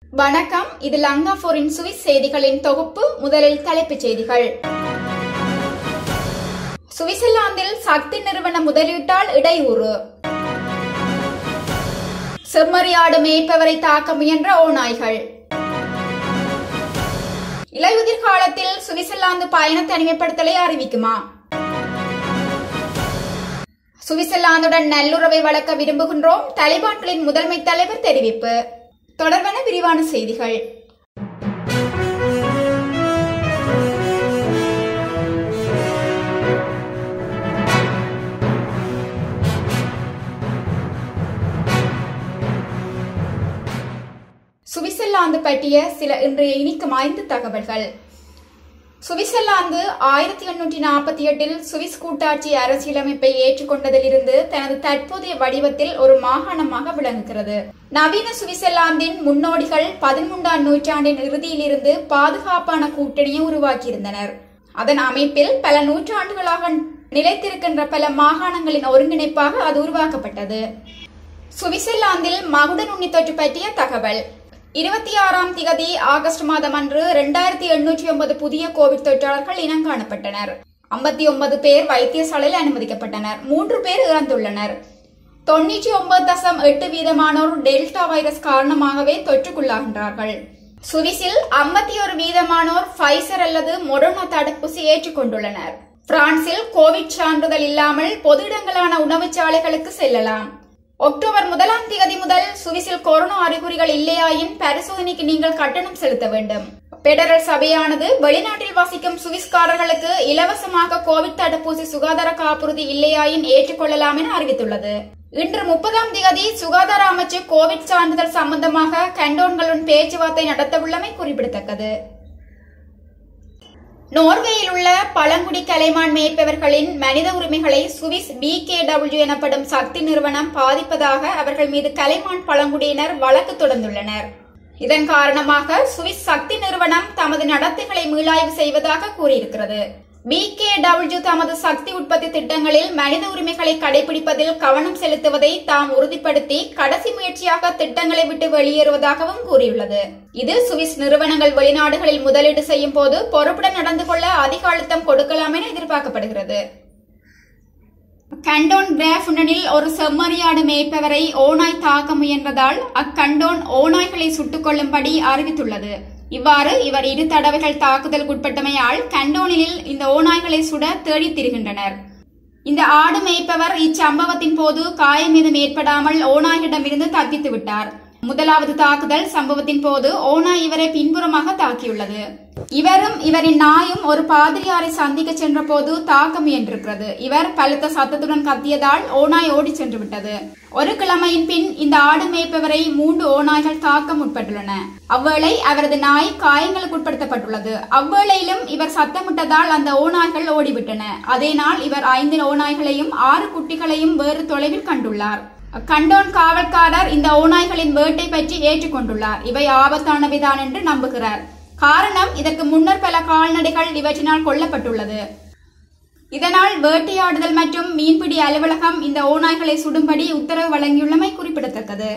வணக்கம் இது லங்கா போரின் சுவிஸ் செய்திகளின் தொகுப்பு முதலில் தலைப்புச் செய்திகள் சுவிட்சர்லாந்தில் சக்தி நிறுவன முதலீட்டால் இடையூறு செம்மறியாடு மேய்ப்பவரை தாக்க முயன்ற ஓநாய்கள் இலையுதிர் காலத்தில் சுவிட்சர்லாந்து பயண தனிமைப்படுத்தலை அறிவிக்குமா சுவிட்சர்லாந்துடன் நல்லுறவை வளர்க்க விரும்புகின்றோம் தலிபான்களின் முதன்மை தலைவர் தெரிவிப்பு தொடர்பான விரிவான செய்திகள் சுவிட்சர்லாந்து பற்றிய சில இன்றைய இனிக்கும் ஐந்து தகவல்கள் சுவிட்சர்லாந்து ஆயிரத்தி எண்ணூற்றி நாற்பத்தி எட்டில் சுவிஸ் கூட்டாட்சி அரசியலமைப்பை ஏற்றுக்கொண்டதிலிருந்து தனது தற்போதைய வடிவத்தில் ஒரு மாகாணமாக விளங்குகிறது நவீன சுவிட்சர்லாந்தின் முன்னோடிகள் பதிமூன்றாம் நூற்றாண்டின் இறுதியிலிருந்து பாதுகாப்பான கூட்டணியை உருவாக்கியிருந்தனர் அதன் அமைப்பில் பல நூற்றாண்டுகளாக நிலைத்திருக்கின்ற பல மாகாணங்களின் ஒருங்கிணைப்பாக அது உருவாக்கப்பட்டது சுவிட்சர்லாந்தில் மகுட நுண்ணி தொற்று பற்றிய தகவல் இருபத்தி ஆறாம் திகதி ஆகஸ்ட் மாதம் அன்று இரண்டாயிரத்தி எண்ணூற்றி ஒன்பது புதிய கோவிட் தொற்றாளர்கள் இனம் காணப்பட்டனர் ஐம்பத்தி ஒன்பது பேர் வைத்தியசாலையில் அனுமதிக்கப்பட்டனர் மூன்று பேர் இறந்துள்ளனர் தொன்னூற்றி ஒன்பது தசம் எட்டு வீதமானோர் டெல்டா வைரஸ் காரணமாகவே தொற்றுக்குள்ளாகின்றார்கள் சுவிஸில் ஐம்பத்தி ஒரு வீதமானோர் ஃபைசர் அல்லது மொடோனா தடுப்பூசி ஏற்றுக்கொண்டுள்ளனர் பிரான்சில் கோவிட் சான்றிதழ் இல்லாமல் பொது இடங்களான உணவுச்சாலைகளுக்கு செல்லலாம் அக்டோபர் முதலாம் தேதி முதல் சுவிஸில் கொரோனா அறிகுறிகள் இல்லையாயின் பரிசோதனைக்கு நீங்கள் கட்டணம் செலுத்த வேண்டும் பெடரல் சபையானது வெளிநாட்டில் வசிக்கும் சுவிஸ்காரர்களுக்கு இலவசமாக கோவிட் தடுப்பூசி சுகாதார காப்புறுதி இல்லையாயின் ஏற்றுக்கொள்ளலாம் என அறிவித்துள்ளது இன்று முப்பதாம் தேதி சுகாதார அமைச்சு கோவிட் சான்றிதழ் சம்பந்தமாக கண்டோன்களுடன் பேச்சுவார்த்தை நடத்தவுள்ளமை குறிப்பிடத்தக்கது நோர்வேயில் உள்ள பழங்குடி கலைமான் மேய்ப்பவர்களின் மனித உரிமைகளை சுவிஸ் பி கே டபிள்யூ எனப்படும் சக்தி நிறுவனம் பாதிப்பதாக அவர்கள் மீது கலைமான் பழங்குடியினர் வழக்கு தொடர்ந்துள்ளனர் இதன் காரணமாக சுவிஸ் சக்தி நிறுவனம் தமது நடத்தைகளை மீளாய்வு செய்வதாக கூறியிருக்கிறது பி கே டபிள்யூ தமது சக்தி உற்பத்தி திட்டங்களில் மனித உரிமைகளை கடைபிடிப்பதில் கவனம் செலுத்துவதை தாம் உறுதிப்படுத்தி கடைசி முயற்சியாக திட்டங்களை விட்டு வெளியேறுவதாகவும் கூறியுள்ளது இது சுவிஸ் நிறுவனங்கள் வெளிநாடுகளில் முதலீடு செய்யும் போது பொறுப்புடன் நடந்து கொள்ள அதிக அழுத்தம் கொடுக்கலாம் என எதிர்பார்க்கப்படுகிறது கண்டோன் கிராஃபுடனில் ஒரு செம்மறியாடு மேய்ப்பவரை ஓநாய் தாக்க முயன்றதால் அக்கண்டோன் ஓநாய்களை சுட்டுக் கொள்ளும்படி அறிவித்துள்ளது இவ்வாறு இவர் இரு தடவைகள் தாக்குதலுக்கு உட்பட்டமையால் கண்டோனில் இந்த ஓநாய்களை சுட தேடித் திரிகின்றனர் இந்த ஆடு மேய்ப்பவர் இச்சம்பவத்தின் போது காயம் ஏதும் ஏற்படாமல் ஓநாய்களிடமிருந்து தப்பித்து விட்டார் முதலாவது தாக்குதல் சம்பவத்தின் போது ஓநாய் இவரை பின்புறமாக தாக்கியுள்ளது இவரும் இவரின் நாயும் ஒரு பாதிரியாரை சந்திக்க சென்ற போது தாக்க முயன்றிருக்கிறது இவர் பலத்த சத்தத்துடன் கத்தியதால் ஓநாய் ஓடி சென்று விட்டது ஒரு கிழமையின் பின் இந்த ஆடு மேய்ப்பவரை மூன்று ஓநாய்கள் தாக்க முற்பட்டுள்ளன அவ்வேளை அவரது நாய் காயங்களுக்கு உட்படுத்தப்பட்டுள்ளது அவ்வேளையிலும் இவர் சத்தமிட்டதால் அந்த ஓநாய்கள் ஓடிவிட்டன அதே நாள் இவர் ஐந்து ஓநாய்களையும் ஆறு குட்டிகளையும் வேறு தொலைவில் கண்டுள்ளார் கண்டோன் காவல்காரர் இந்த ஓநாய்களின் வேட்டை பற்றி ஏற்றுக்கொண்டுள்ளார் இவை ஆபத்தானவைதான் என்று நம்புகிறார் காரணம் இதற்கு முன்னர் பல கால்நடைகள் இவற்றினால் கொல்லப்பட்டுள்ளது இதனால் வேட்டையாடுதல் மற்றும் மீன்பிடி அலுவலகம் இந்த ஓநாய்களை சுடும்படி உத்தரவு வழங்கியுள்ளமை குறிப்பிடத்தக்கது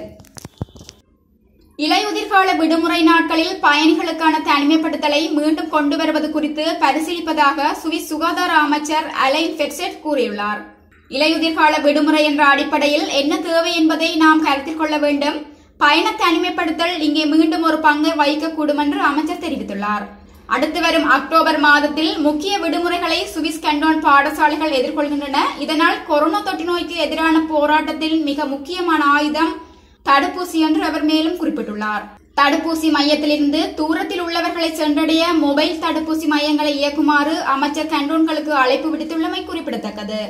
இலையுதிர்கால விடுமுறை நாட்களில் பயணிகளுக்கான தனிமைப்படுத்தலை மீண்டும் கொண்டு வருவது குறித்து பரிசீலிப்பதாக சுவிஸ் சுகாதார அமைச்சர் அலைன் பெட்செட் கூறியுள்ளார் இலையுதிர்கால விடுமுறை என்ற அடிப்படையில் என்ன தேவை என்பதை நாம் கருத்தில் கொள்ள வேண்டும் பயண தனிமைப்படுத்தல் இங்கே மீண்டும் ஒரு பங்கை வகிக்கக்கூடும் என்று அமைச்சர் தெரிவித்துள்ளார் அடுத்து வரும் அக்டோபர் மாதத்தில் முக்கிய விடுமுறைகளை சுவிஸ் கண்டோன் பாடசாலைகள் எதிர்கொள்கின்றன இதனால் கொரோனா தொற்று நோய்க்கு எதிரான போராட்டத்தில் மிக முக்கியமான ஆயுதம் தடுப்பூசி என்று அவர் மேலும் குறிப்பிட்டுள்ளார் தடுப்பூசி மையத்திலிருந்து தூரத்தில் உள்ளவர்களை சென்றடைய மொபைல் தடுப்பூசி மையங்களை இயக்குமாறு அமைச்சர் கண்டோன்களுக்கு அழைப்பு விடுத்துள்ளமை குறிப்பிடத்தக்கது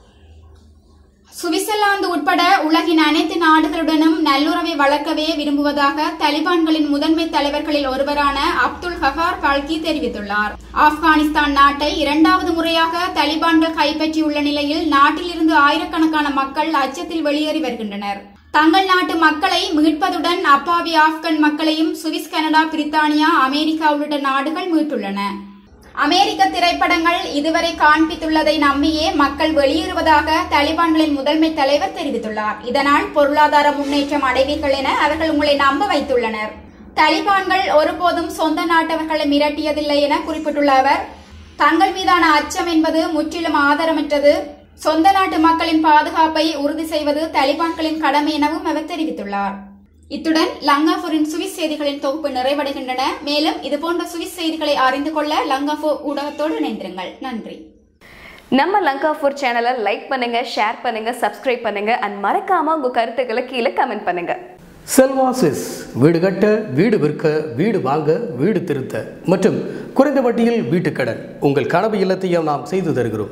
சுவிட்சர்லாந்து உட்பட உலகின் அனைத்து நாடுகளுடனும் நல்லுறவை வளர்க்கவே விரும்புவதாக தலிபான்களின் முதன்மை தலைவர்களில் ஒருவரான அப்துல் ஹகார் பல்கி தெரிவித்துள்ளார் ஆப்கானிஸ்தான் நாட்டை இரண்டாவது முறையாக தலிபான்கள் கைப்பற்றியுள்ள நிலையில் நாட்டிலிருந்து ஆயிரக்கணக்கான மக்கள் அச்சத்தில் வெளியேறி வருகின்றனர் தங்கள் நாட்டு மக்களை மீட்பதுடன் அப்பாவி ஆப்கன் மக்களையும் சுவிஸ் கனடா பிரித்தானியா அமெரிக்கா உள்ளிட்ட நாடுகள் மீட்டுள்ளன அமெரிக்க திரைப்படங்கள் இதுவரை காண்பித்துள்ளதை நம்பியே மக்கள் வெளியேறுவதாக தலிபான்களின் முதன்மை தலைவர் தெரிவித்துள்ளார் இதனால் பொருளாதார முன்னேற்றம் அடைவீர்கள் என அவர்கள் உங்களை நம்ப வைத்துள்ளனர் தலிபான்கள் ஒருபோதும் சொந்த நாட்டவர்களை மிரட்டியதில்லை என குறிப்பிட்டுள்ள அவர் தங்கள் மீதான அச்சம் என்பது முற்றிலும் ஆதாரமற்றது சொந்த நாட்டு மக்களின் பாதுகாப்பை உறுதி செய்வது தலிபான்களின் கடமை எனவும் அவர் தெரிவித்துள்ளார் இத்துடன் லங்காபூரின் சுவிஸ் செய்திகளின் தொகுப்பு நிறைவடைகின்றன மேலும் இதுபோன்ற சுவிஸ் செய்திகளை அறிந்து கொள்ள லங்காபூர் ஊடகத்தோடு இணைந்திருங்கள் நன்றி நம்ம லங்காஃபோர் சேனலை லைக் பண்ணுங்க ஷேர் பண்ணுங்க சப்ஸ்கிரைப் பண்ணுங்க அண்ட் மறக்காம உங்க கருத்துக்களை கீழே கமெண்ட் பண்ணுங்க செல்வாசிஸ் வீடு கட்ட வீடு விற்க வீடு வாங்க வீடு திருத்த மற்றும் குறைந்த வட்டியில் வீட்டுக்கடன் உங்கள் கனவு இல்லத்தையும் நாம் செய்து தருகிறோம்